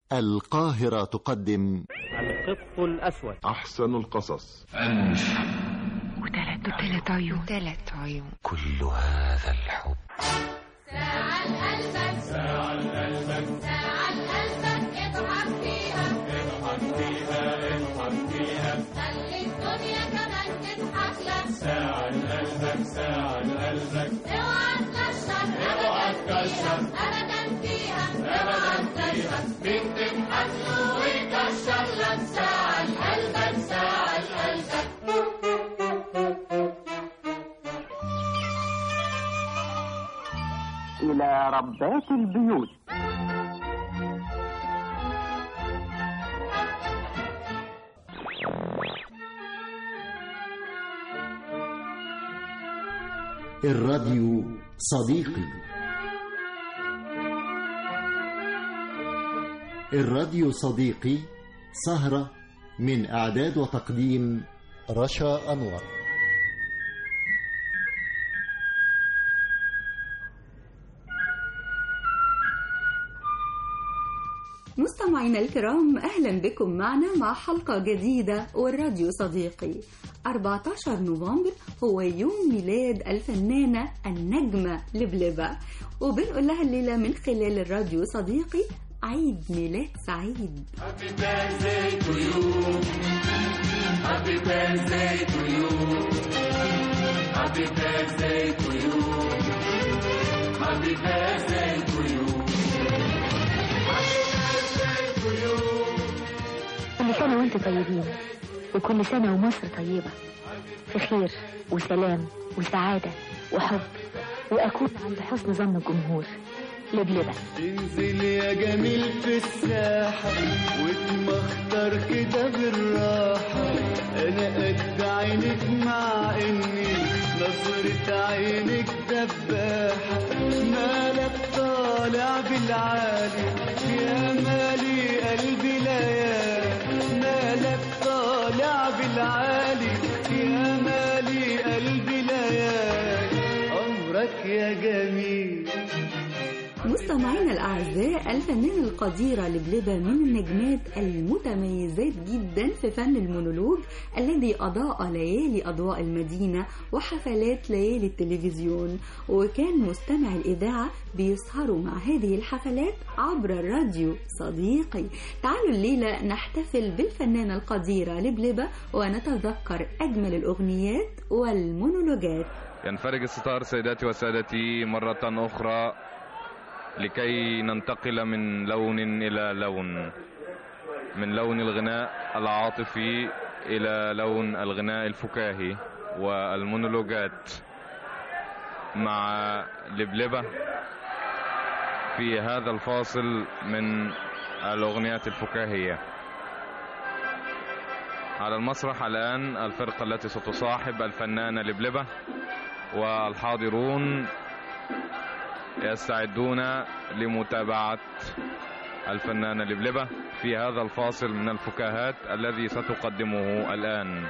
القاهرة تقدم القط الأسود أحسن القصص وثلاث وثلاث عيون ثلاث عيون كل هذا الحب ساعة قلبك ساعة قلبك ساعة قلبك اضحك فيها اضحك فيها اضحك فيها خلي الدنيا كمان تضحك لك ساعة قلبك ساعة قلبك اوعى تكشر اوعى تكشر ابدا فيها ابدا فيها مين تضحك له ويكشر لك ساعة قلبك ساعة قلبك إلى ربات البيوت الراديو صديقي الراديو صديقي سهرة من إعداد وتقديم رشا أنور مستمعينا الكرام أهلا بكم معنا مع حلقة جديدة والراديو صديقي 14 نوفمبر هو يوم ميلاد الفنانة النجمة لبلبة وبنقول لها الليلة من خلال الراديو صديقي عيد ميلاد سعيد كل سنة وانتم طيبين وكل سنة ومصر طيبة في خير وسلام وسعادة وحب وأكون عند حسن ظن الجمهور لبلبة انزل يا جميل في الساحة واتمختر كده بالراحة أنا قد عينك مع إني نظرة عينك دباحة مالك طالع بالعالي يا مالي قلبي ليالي مالك طالع بالعالي يا مالي قلبي ليالي أمرك يا جميل مستمعينا الأعزاء الفنانة القديرة لبلبة من النجمات المتميزات جدا في فن المونولوج الذي أضاء ليالي أضواء المدينة وحفلات ليالي التلفزيون وكان مستمع الإذاعة بيسهروا مع هذه الحفلات عبر الراديو صديقي تعالوا الليلة نحتفل بالفنانة القديرة لبلبة ونتذكر أجمل الأغنيات والمونولوجات ينفرج الستار سيداتي وسادتي مرة أخرى لكي ننتقل من لون إلى لون من لون الغناء العاطفي إلى لون الغناء الفكاهي والمونولوجات مع لبلبة في هذا الفاصل من الأغنيات الفكاهية على المسرح الآن الفرقة التي ستصاحب الفنانة لبلبة والحاضرون يستعدون لمتابعة الفنانة لبلبة في هذا الفاصل من الفكاهات الذي ستقدمه الآن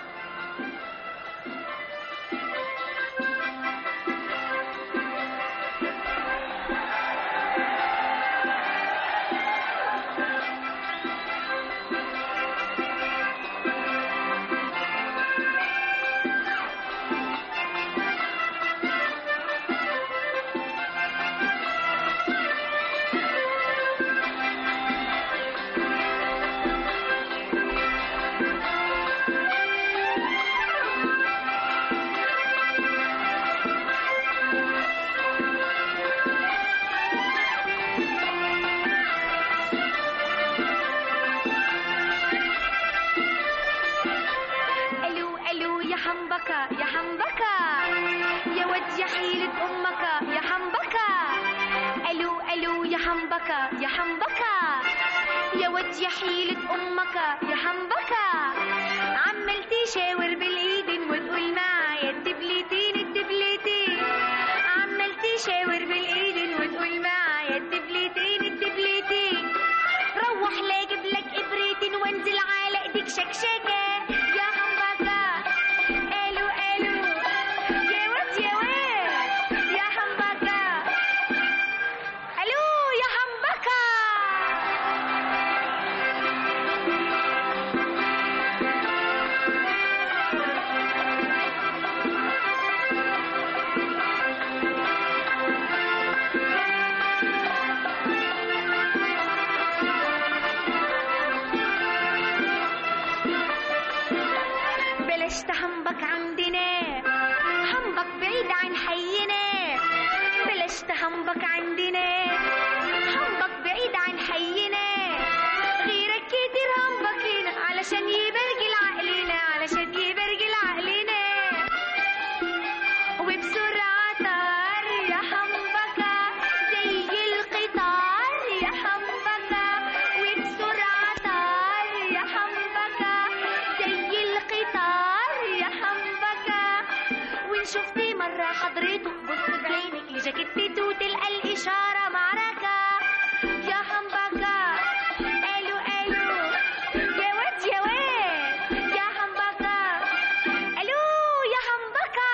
الو الو يا حنبكة يا حنبكة يا ود يا حيلة امك يا حنبكة الو الو يا حنبكة يا حنبكة يا ود يا حيلة امك يا حنبكة عمال تشاور بالايدين وتقول معايا الدبلتين الدبلتين عمال تشاور بالايدين وتقول معايا الدبلتين الدبلتين روح لا اجيب لك ابرتين وانزل على ايديك شكشكه يا حنبكه الو الو يا واد يا واد يا حنبكه الو يا حنبكه بلاش تحنبك عندنا حنبك بعيد عن حينا بلاش تحنبك عندنا حنبك بعيد عن حينا غيرك كتير حنبك هنا علشان يبرجل عقلنا علشان يبرجل عقلنا وبسرعة طار يا حنبكة زي القطار يا حنبكة وبسرعة طار يا حنبكة زي القطار يا حنبكة وإن شفتي مرة حضرته بص بعينك لجاكيتته تلقى الإشارة معركة يا حنبكة ألو ألو يا واد يا واد يا حنبكة ألو يا حنبكة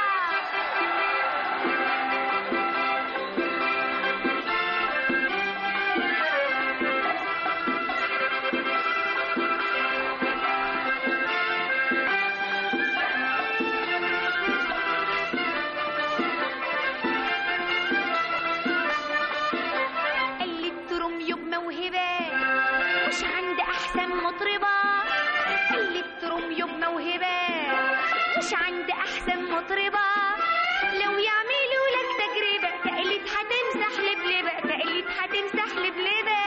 قلت رميو بموهبة مش عند أحسن مطربة قلت رميو بموهبة مش عند أحسن مطربة لو يعملوا لك تجربة تقليد هتمسح لبلبة تقليد هتمسح لبلبة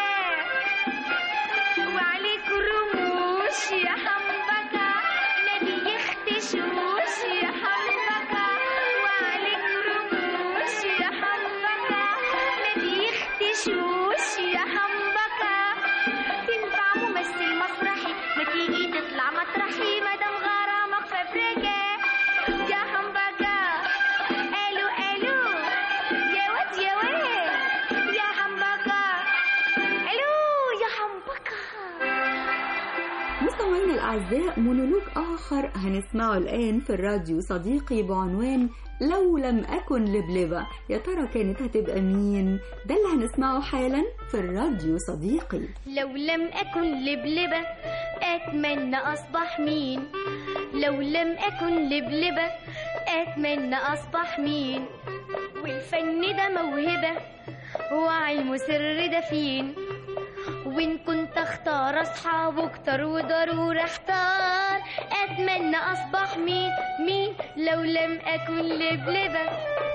وعليك رموش يا حنبكة ما بيختشوش يا حنبكة وعليك رموش يا حنبكة ما بيختشوش يا حنبكة تنفع ممثل مسرحي ما تيجي تطلع مطرحي مادام غرامك فبركة يا حنبكة الو الو يا واد يا واد يا حنبكة الو يا حنبكة مستمعينا الأعزاء مونولوج آخر هنسمعه الآن في الراديو صديقي بعنوان لو لم أكن لبلبة يا ترى كانت هتبقى مين؟ ده اللي هنسمعه حالا في الراديو صديقي لو لم أكن لبلبة أتمنى أصبح مين لو لم أكن لبلبة أتمنى أصبح مين والفن ده موهبة وعلم سر دفين وإن كنت أختار أصحابه كتر وضروري أختار أتمنى أصبح مين مين لو لم أكن لبلبة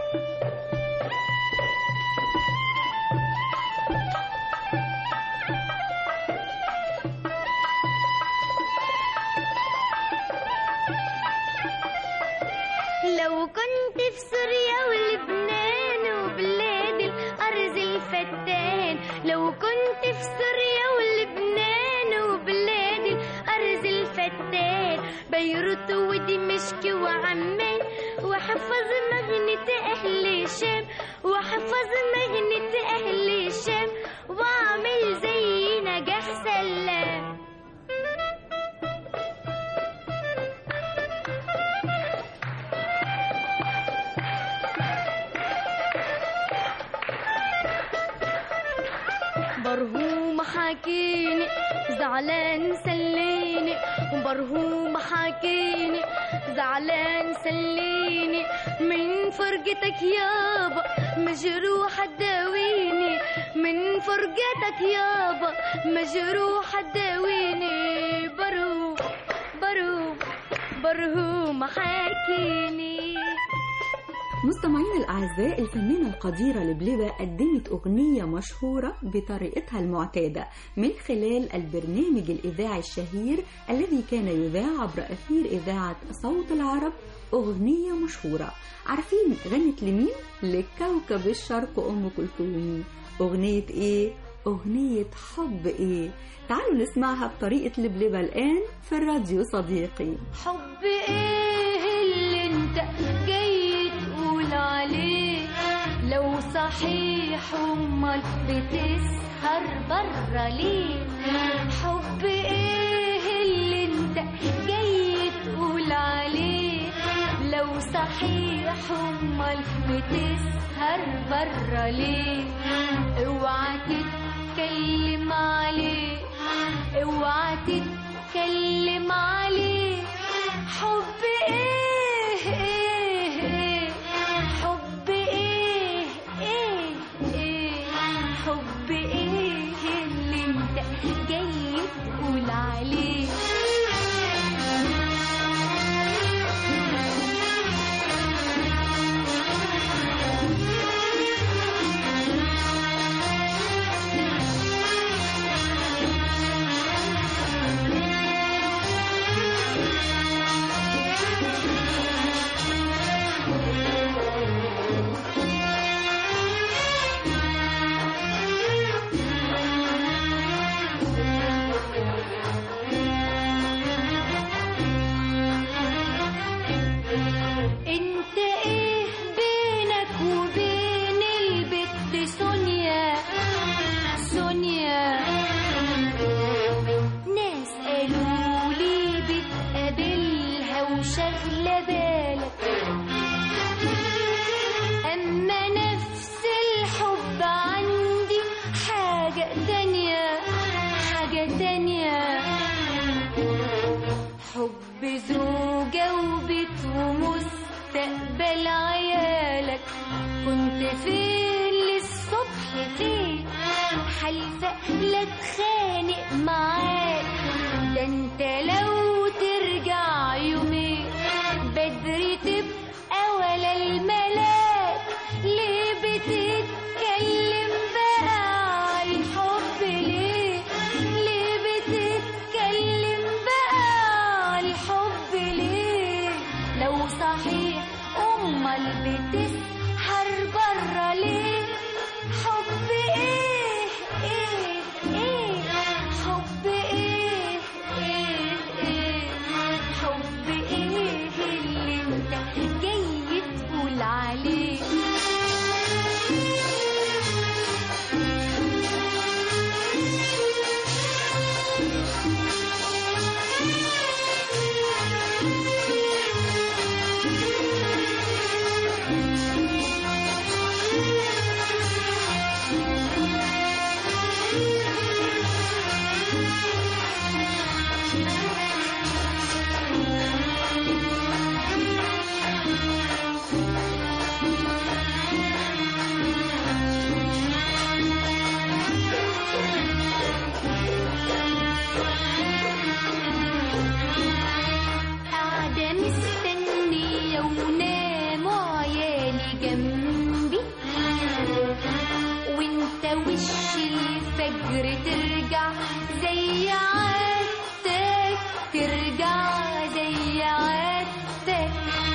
لو كنت في سوريا ولبنان وبلاد الأرز الفتان لو كنت في سوريا ولبنان وبلاد الأرز الفتان بيروت ودمشق وعمان وحفظ مغنة أهل الشام وحفظ مغنة أهل الشام وأعمل زي نجاح سلام برهوم حاكيني زعلان سليني برهوم حاكيني زعلان سليني من فرقتك يابا مجروح داويني من فرقتك يابا مجروح داويني برهوم برهوم برهوم حاكيني مستمعينا الأعزاء الفنانة القديرة لبلبة قدمت أغنية مشهورة بطريقتها المعتادة من خلال البرنامج الإذاعي الشهير الذي كان يذاع عبر أثير إذاعة صوت العرب أغنية مشهورة عارفين غنت لمين؟ لكوكب الشرق أم كلثوم أغنية إيه؟ أغنية حب إيه؟ تعالوا نسمعها بطريقة لبلبة الآن في الراديو صديقي حب ايه اللي انت جاي تقول عليه لو صحيح امال بتسهر برا ليه حب ايه اللي انت جاي تقول عليه لو صحيح امال بتسهر برا ليه اوعى تتكلم عليه اوعى تتكلم عليه حب ايه ايه ايه حب ايه ايه ايه حب ايه اللي انت جاي تقول عليه كنت فين للصبح فين حلفة لا اتخانق معاك ده انت لو ترجع يومين بدري تبقى ولا الملاك ليه بتتكلم بقى على الحب ليه ليه بتتكلم بقى على الحب ليه لو صحيح امال بتسهر برا ليه حب ايه ايه ايه حب ايه ايه ايه حب ايه اللي انت جاي تقول عليه قاعدة مستنية وناموا عيالي جنبي وانت وش الفجر ترجع زي عادتك ترجع زي عادتك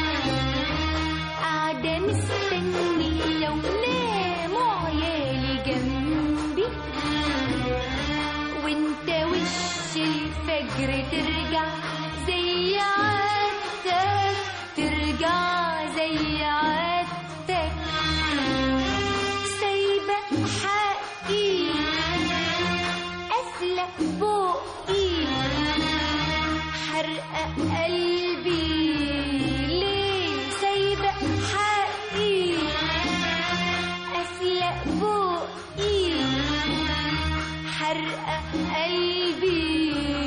قاعدة مستنية وناموا عيالي جنبي وانت وش الفجر ترجع زي عادتك ترجع زي عادتك سايبة حقي أسلق بقي حرقة قلبي ليه سايبة حقي أسلق بقي حرقة قلبي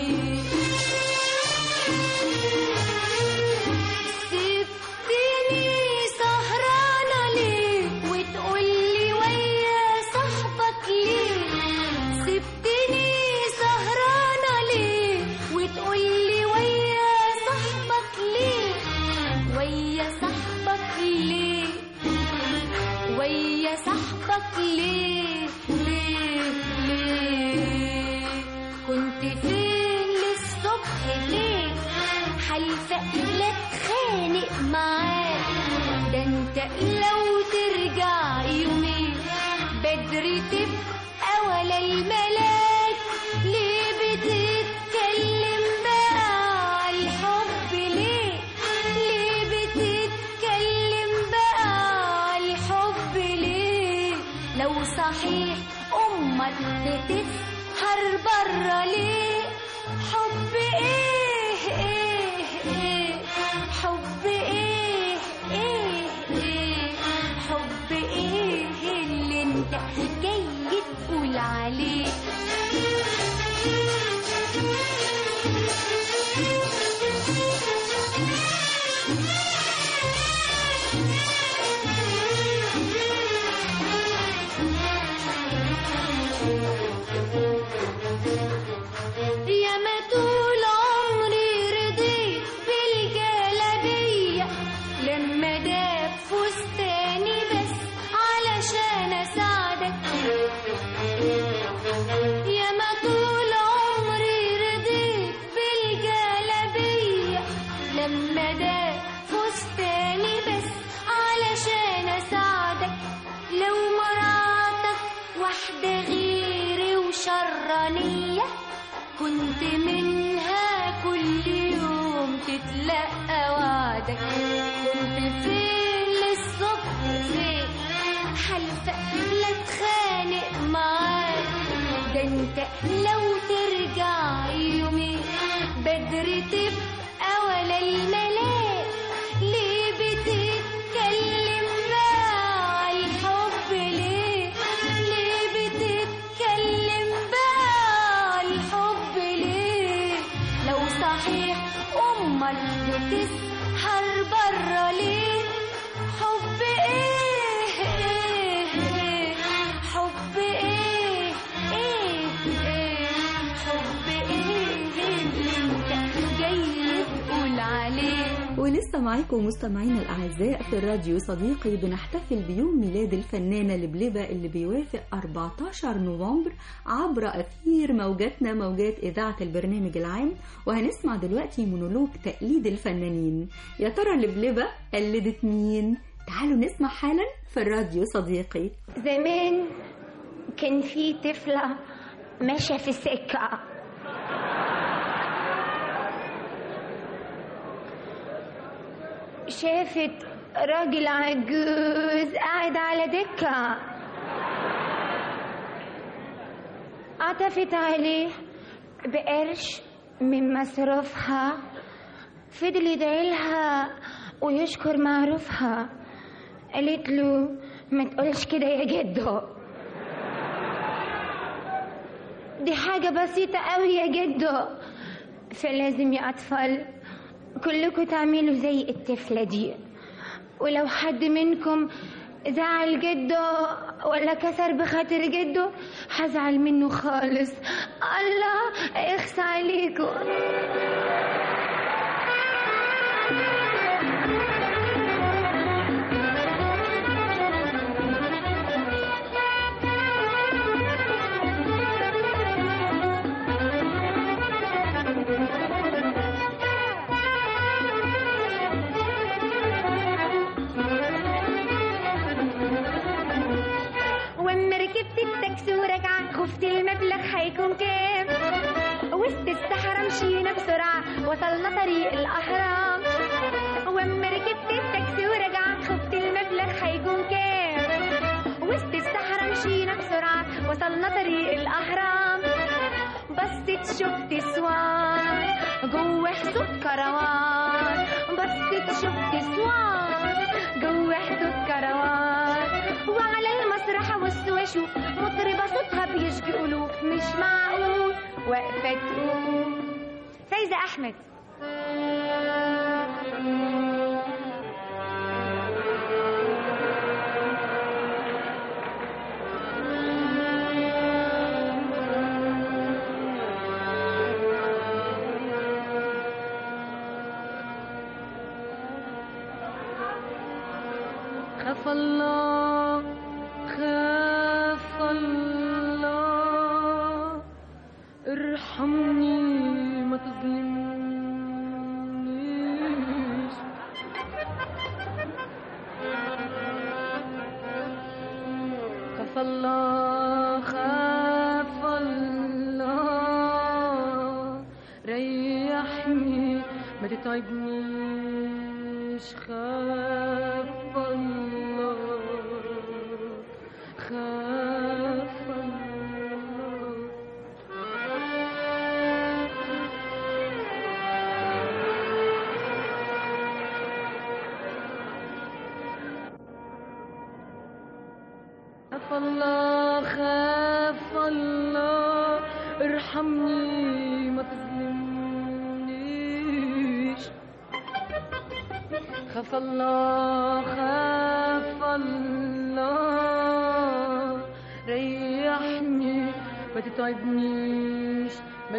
سبتني سهرانة ليه وتقولي ويا صاحبك ليه سبتني سهرانة ليه وتقولي ويا صاحبك ليه ويا صاحبك ليه ويا صاحبك ليه ليه ليه كنت فين للصبح ليه حلفة لا اتخانق معاك ده انت لو ترجع يومين بدري تبقى ولا الملاك ليه بتتكلم بقى على الحب ليه ليه بتتكلم بقى على الحب ليه لو صحيح امك بتسهر برا ليه حب ايه ايه ايه حب ايه ايه ايه حب ايه اللي انت جاي تقول عليه يا ما طول عمري رضيت بالجلابية لما داب فستاني بس علشان اساعدك يا ما طول عمري رضيت بالجلابية لما داب فستاني بس علشان اساعدك لو مراتك واحدة غيري وشرانية كنت منها كل يوم تتلقى وعدك كنت فين للصبح فين حلفة لا تخانق معاك ده انت لو ترجع يومين بدري تبقى ولا الملاك ليه بتتكلم بقى على الحب ليه ليه بتتكلم بقى على الحب ليه لو صحيح امك بتسهر برا ليه حب ايه ولسه معاكم مستمعينا الأعزاء في الراديو صديقي بنحتفل بيوم ميلاد الفنانة لبلبة اللي بيوافق 14 نوفمبر عبر أثير موجاتنا موجات إذاعة البرنامج العام وهنسمع دلوقتي مونولوج تقليد الفنانين يا ترى لبلبة قلدت مين؟ تعالوا نسمع حالا في الراديو صديقي زمان كان في طفلة ماشية في السكة شافت راجل عجوز قاعد على دكة عطفت عليه بقرش من مصروفها فضل يدعيلها ويشكر معروفها قالت له ما تقولش كده يا جدو دي حاجة بسيطة قوي يا جدو فلازم يا أطفال كلكم تعملوا زي الطفلة دي ولو حد منكم زعل جده ولا كسر بخاطر جده هزعل منه خالص الله اخس عليكم واما ركبت التاكسي وراجعة خفت المبلغ هيكون كام وسط الصحراء مشينا بسرعة وصلنا طريق الأهرام واما ركبت التاكسي وراجعة خفت المبلغ هيكون كام وسط الصحراء مشينا بسرعة وصلنا طريق الأهرام بصيت شفت سوان جوه حدود كروان بصيت شفت سوان جوه حدود كروان وعلى المسرح ابص واشوف مطربة صوتها بيشجي قلوب مش معقول واقفة تقول فايزة أحمد خاف الله خاف الله ارحمني ما تظلمنيش خاف الله خاف الله ريحني ما تتعبنيش خاف الله خاف الله خاف الله خاف الله ارحمني ما تظلمنيش خاف الله خاف الله ريحني ما تتعبنيش ما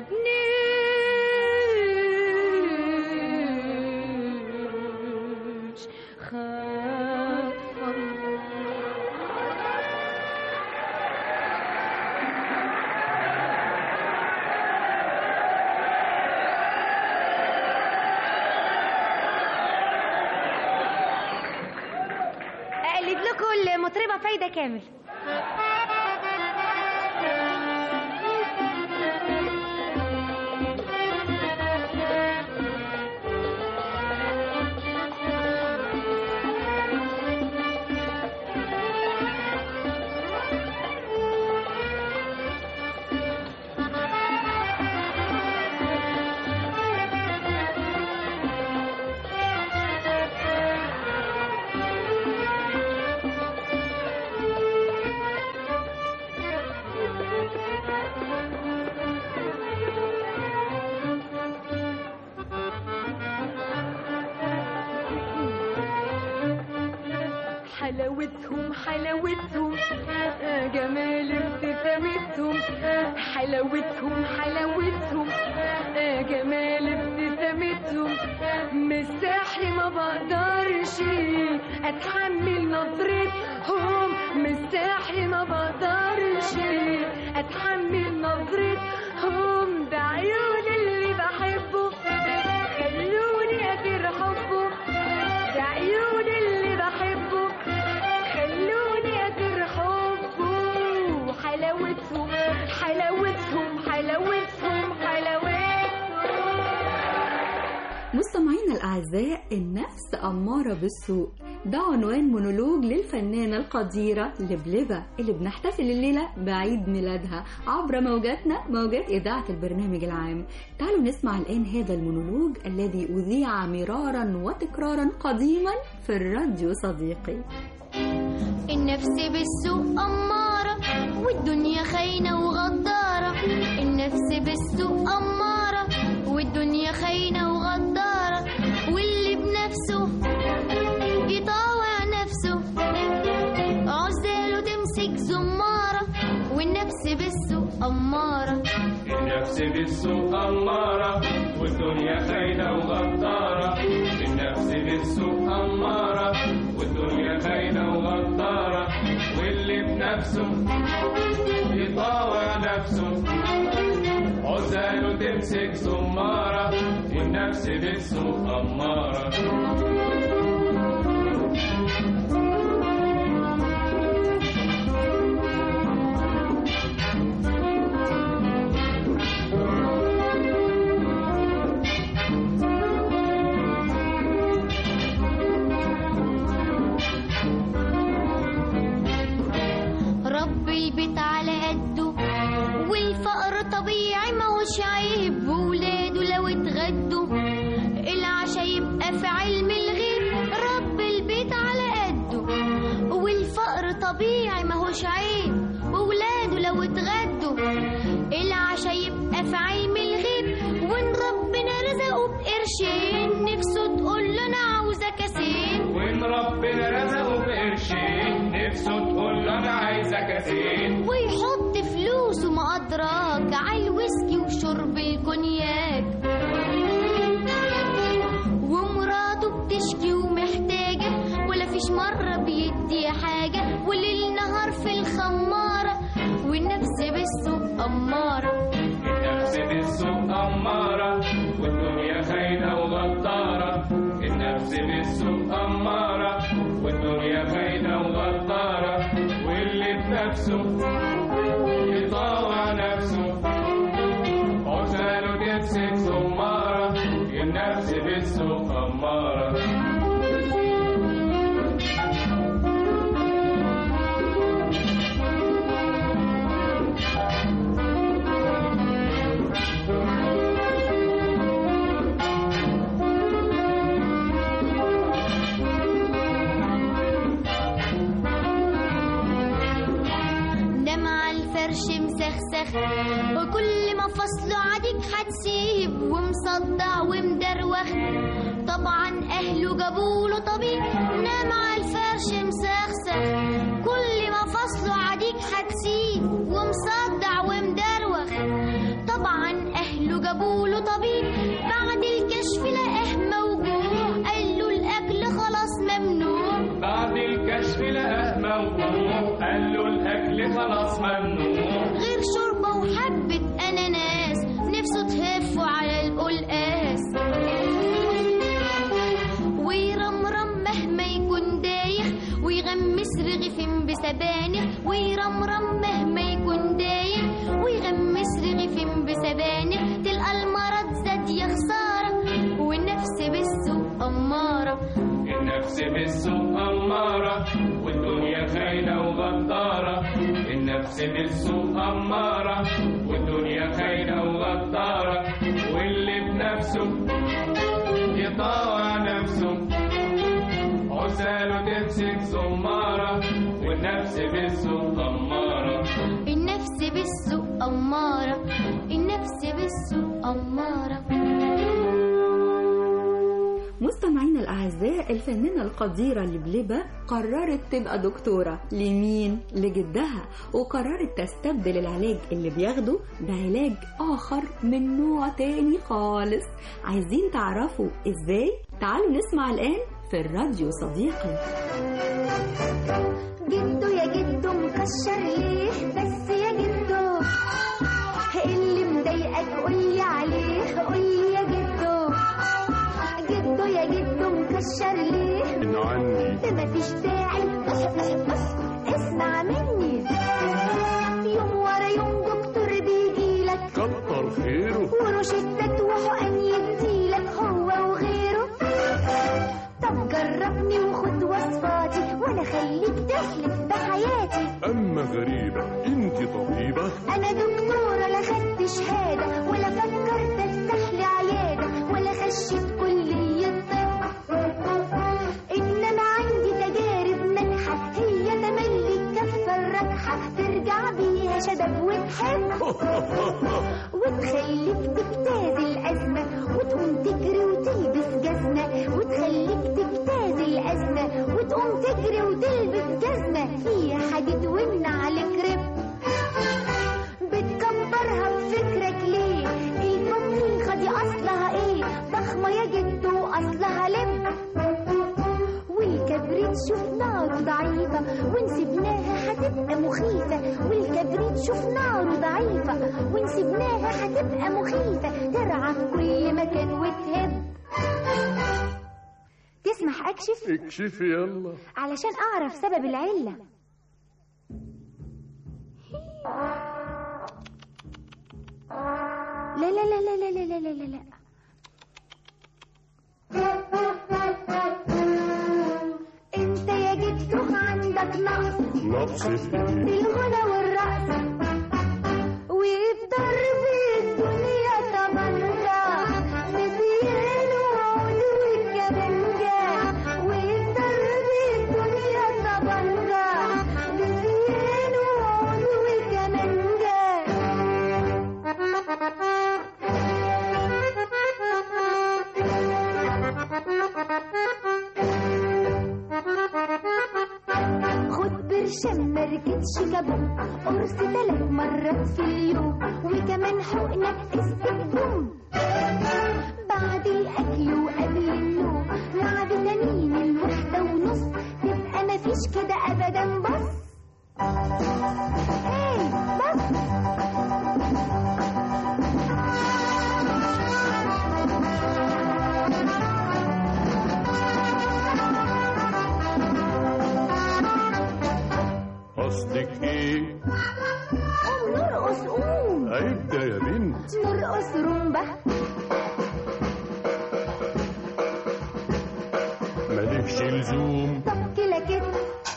تتعبنيش خاف الله أقلد لكم المطربة فايدة كامل حلاوتهم حلاوتهم آه، جمال ابتسامتهم حلاوتهم حلاوتهم آه، جمال ابتسامتهم مستحي ما بقدرش اتحمل نظرتهم مستحي ما بقدرش اتحمل نظرتهم ده عيون اللي بحبه خلوني اطير حبه ده عيون اللي بحبه خلوني اطير حبه حلاوتهم حلاوتهم حلاوتهم حلاوتهم مستمعينا الأعزاء النفس أمارة بالسوء ده عنوان مونولوج للفنانة القديرة لبلبة اللي بنحتفل الليلة بعيد ميلادها عبر موجاتنا موجات إذاعة البرنامج العام تعالوا نسمع الآن هذا المونولوج الذي أذيع مرارا وتكرارا قديما في الراديو صديقي النفس بالسوء أمارة والدنيا خاينة وغدارة النفس بالسوء أمارة والدنيا خاينة وغدارة واللي بنفسه يطاوع نفسه عزاله تمسك زمارة والنفس بالسوء أمارة النفس بالسوء أمارة والدنيا خاينة وغدارة النفس بالسوء أمارة والدنيا خاينة وغدارة واللي بنفسه يطاوع نفسه عزاله تمسك زمارة والنفس بالسوء أمارة رب البيت على قده والفقر طبيعي ما هوش عيب وولاده لو اتغدوا العشا يبقى في علم الغيب رب البيت على قده والفقر طبيعي ما هوش عيب وولاده لو اتغدوا العشا يبقى في علم الغيب وان ربنا رزقه بقرشين نفسه تقول له انا عاوزه كاسين وإن ربنا رزقه بقرشين نفسه تقول له أنا عايزة كاسين ويحط فلوسه ما أدراك على الويسكي وشرب الكونياك ومراته بتشكي ومحتاجة ولا فيش مرة بيدي حاجة وليل نهار في الخمارة والنفس بالسوق أمارة النفس بالسوء أمارة والدنيا خاينة وغدارة النفس بالسوء أمارة والدنيا خاينة وغدارة واللي بنفسه يطاوع نفسه عزاله تمسك زمارة النفس بالسوء أمارة نام على الفرش مسخسخ وكل ما فصله عاديك هتسيب ومصدع ومدروخ طبعا اهله جابوله طبيب نام على الفرش مسخسخ كل ما فصله عاديك هتسيب ومصدع ومدروخ طبعا اهله جابوله طبيب بعد الكشف لقاه موجوع قال له الاكل خلاص ممنوع بعد الكشف لقاه موجوع قال له الأكل خلاص ممنوع غير شوربة وحبة أناناس نفسه تهف على القلقاس ويرمرم مهما يكون دايخ ويغمس رغيف بسبانخ ويرمرم مهما يكون دايخ ويغمس رغيف بسبانخ تلقى المرض زاد يا خسارة والنفس بالسوء أمارة النفس بالسوء أمارة والدنيا خاينة وغدارة النفس بالسوء أمارة والدنيا خاينة وغدارة واللي بنفسه يطاوع نفسه عساله تمسك زمارة والنفس بالسوء أمارة النفس بالسوء أمارة النفس بالسوء أمارة مستمعينا الأعزاء الأعزاء الفنانة القديرة لبلبة قررت تبقى دكتورة لمين؟ لجدها وقررت تستبدل العلاج اللي بياخده بعلاج آخر من نوع تاني خالص عايزين تعرفوا إزاي؟ تعالوا نسمع الآن في الراديو صديقي جدو يا جدو مكشر ليه بس يا جدو اللي مضايقك قولي عليه قولي يا جدو جدو يا جدو مكشر ليه من عني ده مفيش داعي أح أح أح اسمع مني يوم ورا يوم دكتور بيجيلك كتر خيره وروشتات وحقن يديلك هو وغيره طب جربني وخد وصفاتي وانا خليك تحلف بحياتي اما غريبة انت طبيبة انا دكتورة لا خدت شهادة ولا فكرت افتح لي عيادة ولا خشيت كلية طب انما عندي تجارب ناجحة هي تملي الكفة الراجحة ترجع بيها شباب وتحب وتخليك تجتاز الأزمة وتقوم تجري وتلبس جزمة وتخليك تجتاز الأزمة وتقوم تجري وتلبس جزمة فيها حديد ومن عليك رب بتكبرها بفكرك ليه البطيخة دي أصلها إيه ضخمة يا جد وأصلها لب والكبريت شوف ناره ضعيفة وإن سبناها هتبقى مخيفة والكبريت شوف ناره ضعيفة وإن سبناها هتبقى مخيفة ترعى في كل مكان وتهب تسمح أكشف اكشفي يلا علشان أعرف سبب العلة لا لا لا لا لا لا لا لا لا انت يا جدو عندك نقص نقص في في ايه الغنى والرقص وبضرب الدنيا طبنجة ببيانو وعود والكمانجة وبضرب الدنيا طبنجة ببيانو وعود والكمانجة خد برشام مركتش كابون قرص ثلاث مرات في اليوم وكمان حقنة استخدام بعد الأكل وقبل النوم مع فيتامين الوحدة ونص تبقى مفيش كده أبدا بص ايه بص قصدك ايه قوم نرقص قوم عيب ده يا بنت نرقص رومبا مالكش لزوم طب كده كده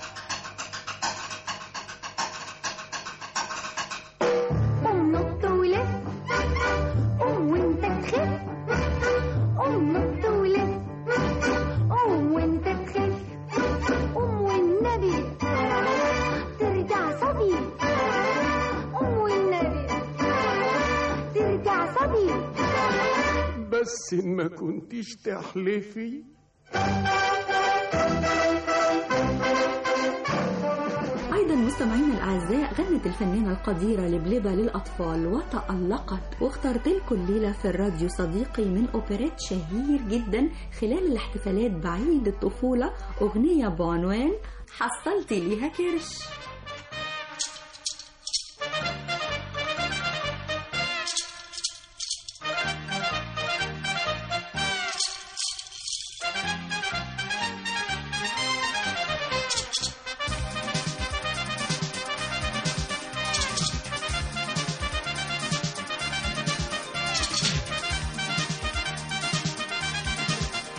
قوم نط ولف قوم وانت تخف قوم نط ولف قوم وانت تخف قوم والنبي ترجع صبي قوم والنبي ترجع صبي بس إن ما كنتيش تحلفي أيضا مستمعينا الأعزاء غنت الفنانة القديرة لبلبة للأطفال وتألقت واخترت لكم الليلة في الراديو صديقي من أوبريت شهير جدا خلال الاحتفالات بعيد الطفولة أغنية بعنوان حصلتي ليها كرش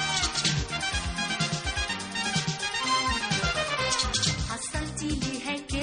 حصلتي ليها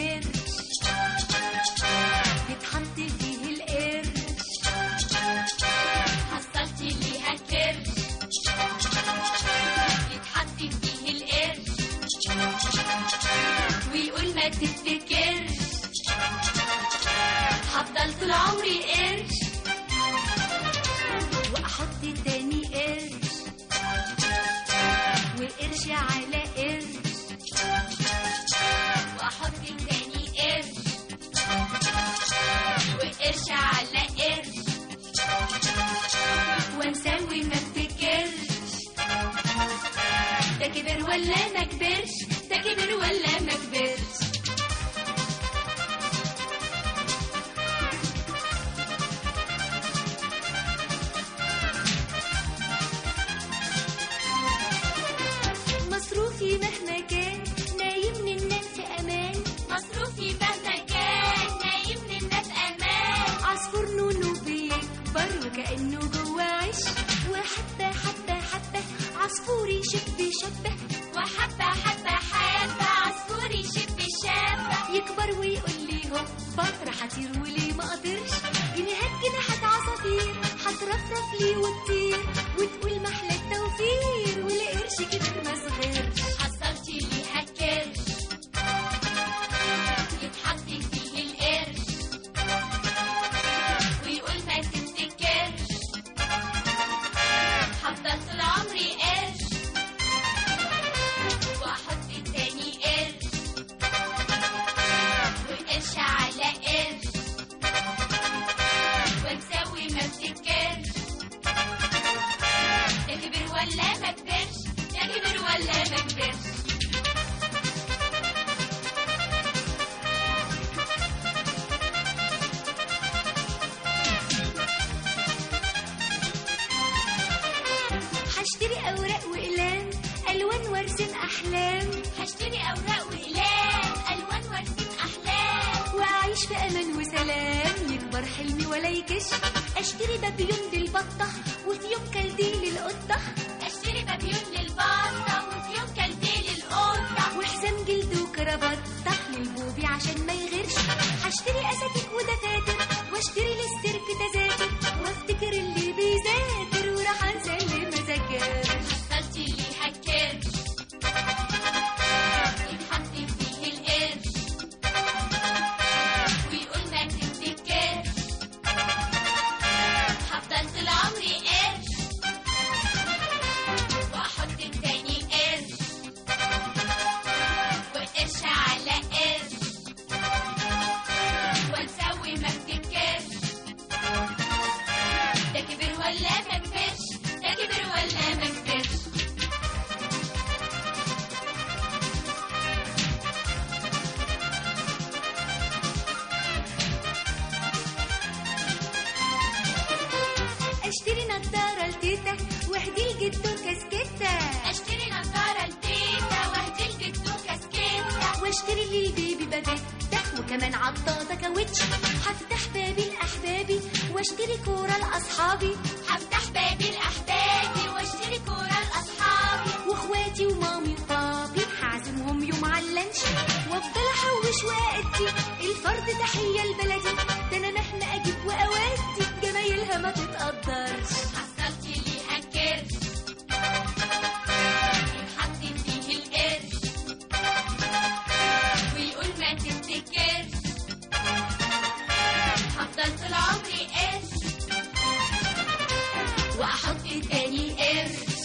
ولا ما كبرش ده كبر ولا ما كبرش مصروفي مهما كان نايم من الناس في امان مصروفي مهما كان نايم من الناس امان عصفور نونو بيكبر وكانه جوه عش وحبه حبه حبه عصفوري شب شبه وحبه حبه حبه عصفوري شب شبه يكبر ويقول لي هوبا راح اطير وليه ما اقدرش جنيهات جناحات عصافير هترفرف لي وتطير وتقول محلى التوفير والقرش كبر ما صغرش حصلتي لي هالكرش يتحط فيه القرش ويقول ما تفتكرش هفضل طول عمري قرش واحط التاني قرش وقرش على قرش ونسوي ما افتكرش ده كبر ولا ما كبرش ده كبر ولا ما كبرش هشتري اوراق واقلام الوان وارسم احلام هشتري اوراق واقلام الوان وارسم احلام واعيش في امان وسلام يكبر حلمي ولا يكش اشتري بابيون للبطه وفي يوم كالدي للقطه اشتري بابيون للبطه وفي يوم كالدي للقطه وحزام جلد وكرافته للبوبي عشان ما يغيرش هشتري اساتيك ودفاتر واشتري للسيرك تذاكر وافتكر اللي بيذاكر وراح انسى اللي ما ذاكرش حصلتي اللي هكرش يتحط فيه القرش ويقول ما تفتكرش هفضل طول عمري قرش واحط التاني قرش وقرش على قرش ونسوي ما افتكرش ده كبر ولا ما كبرش ده كبر ولا ما كبرش اشتري نضارة لتيتا واهدي لجدو كاسكيتة اشتري نضارة لتيتا واهدي لجدو كاسكيتة واشتري للبيبي بابيتا وكمان عضادة كاوتش هفتح بابي لأحبابي واشتري كورة لأصحابي هفتح بابي لأحبابي واشتري كورة لأصحابي واخواتي ومامي وبابي هعزمهم يوم على اللانش وافضل احوش وادي الفرد تحية لبلدي ده انا مهما اجيب واودي جمايلها ما تتقدرش حصلتي لي هالكرش يتحط فيه القرش ويقول ما تفتكرش هفضل طول عمري قرش واحط تاني قرش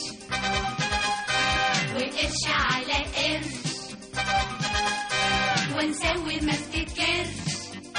وقرش على قرش ونسوي ما افتكرش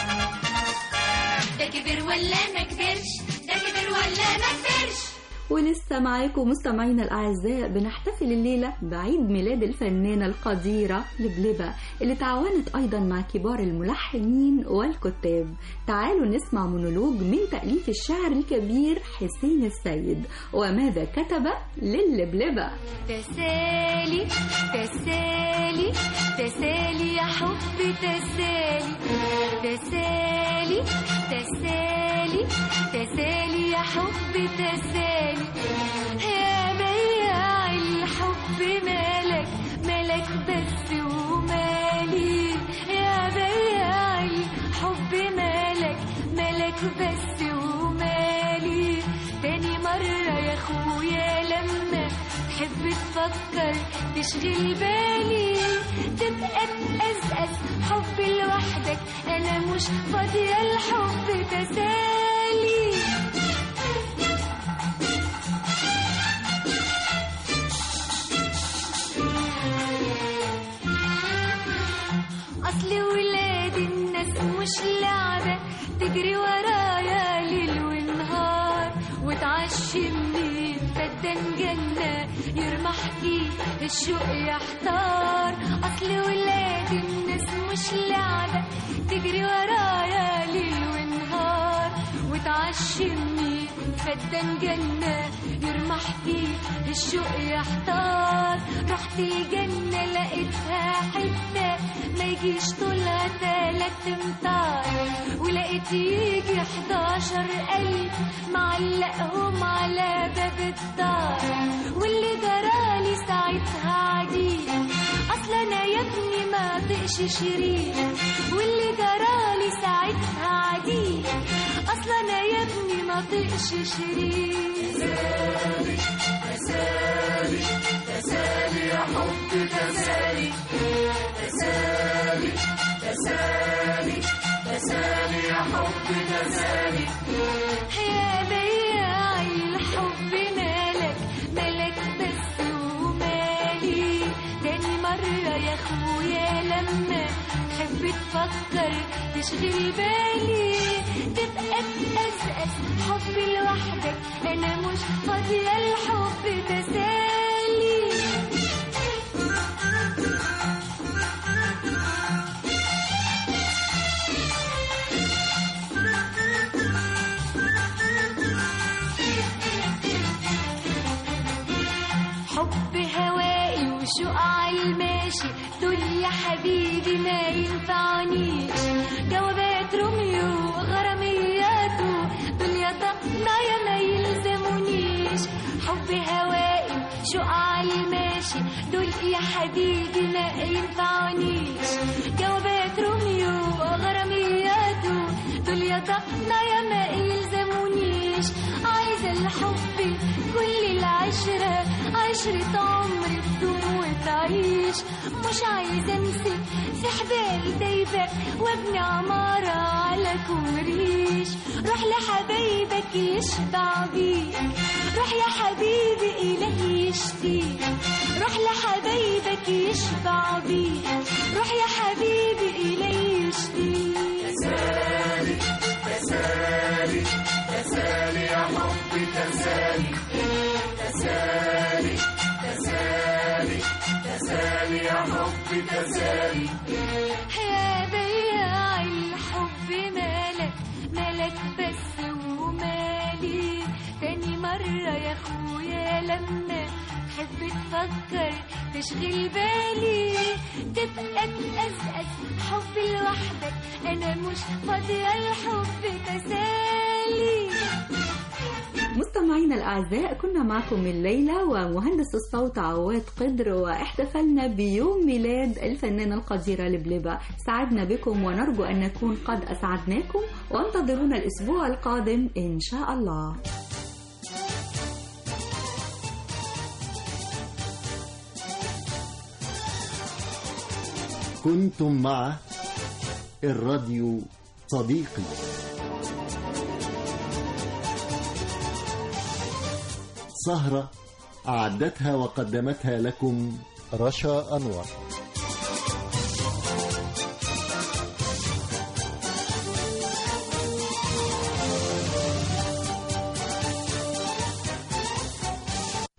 ده كبر ولا ما كبرش ده كبر ولا ما كبرش ولسه معاكم مستمعينا الأعزاء بنحتفل الليلة بعيد ميلاد الفنانة القديرة لبلبة اللي تعاونت أيضا مع كبار الملحنين والكتاب تعالوا نسمع مونولوج من تأليف الشاعر الكبير حسين السيد وماذا كتب للبلبة تسالي تسالي تسالي يا حب تسالي تسالي تسالي تسالي يا حب تسالي يا بياع الحب مالك مالك بس ومالي يا بياع الحب مالك مالك بس ومالي تاني مرة يا اخويا لما تحب تفكر تشغل بالي تبقى تقزقز حب لوحدك انا مش فاضية الحب تسالي اصل ولاد الناس مش لعبة تجري ورايا ليل ونهار وتعشمني فدان جنة يرمح فيه الشوق يحتار أصل ولاد الناس مش لعبة تجري ورايا ليل ونهار وتعشمني فدان جنة يرمح فيه الشوق يحتار رحت جنة لقيتها حتة ما يجيش طولها تلات امتار ولقيت يجي حداشر قلب معلقهم على باب الدار واللي جرالي ساعتها عديد اصل انا يا ابني ما طقش شريك واللي جرالي ساعتها عديد اصل انا يا ابني ما طقش شريك تسالي تسالي تسالي يا حب تسالي تسالي تسالي تسالي يا حب تسالي يا بياع الحب مالك مالك بس ومالي تاني مرة يا اخويا لما تحب تفكر تشغل بالي تبقى تأسأس حبي لوحدك انا مش فاضية الحب تسالي حب هوائي وشوق عالماشي دول يا حبيبي ما ينفعنيش جوابات روميو وغرامياته دول يا ضنايا ما يلزمونيش حب هوائي شوق عالماشي دول يا حبيبي ما ينفعنيش جوابات روميو وغرامياته دول يا ضنايا ما يلزمونيش عايزة الحب كل العشرة عشرة عمر بدون وتعيش مش عايزة امسك في حبال دايبة وابني عمارة على كوريش روح لحبايبك يشبع بيك روح يا حبيبي إلهي يشفيك روح لحبايبك يشبع بيك روح يا حبيبي إلهي يشفيك تسالي تسالي تسالي يا حب تسالي تسالي تسالي تسالي يا حب تسالي يا بياع الحب مالك مالك بس ومالي تاني مرة يا اخويا لما تحب تفكر تشغل بالي تبقى تأزأز حب لوحدك انا مش فاضية الحب تسالي مستمعينا الأعزاء كنا معكم الليلة ومهندس الصوت عواد قدر واحتفلنا بيوم ميلاد الفنانة القديرة لبلبة سعدنا بكم ونرجو أن نكون قد أسعدناكم وانتظرونا الأسبوع القادم إن شاء الله كنتم مع الراديو صديقي سهرة أعدتها وقدمتها لكم رشا أنور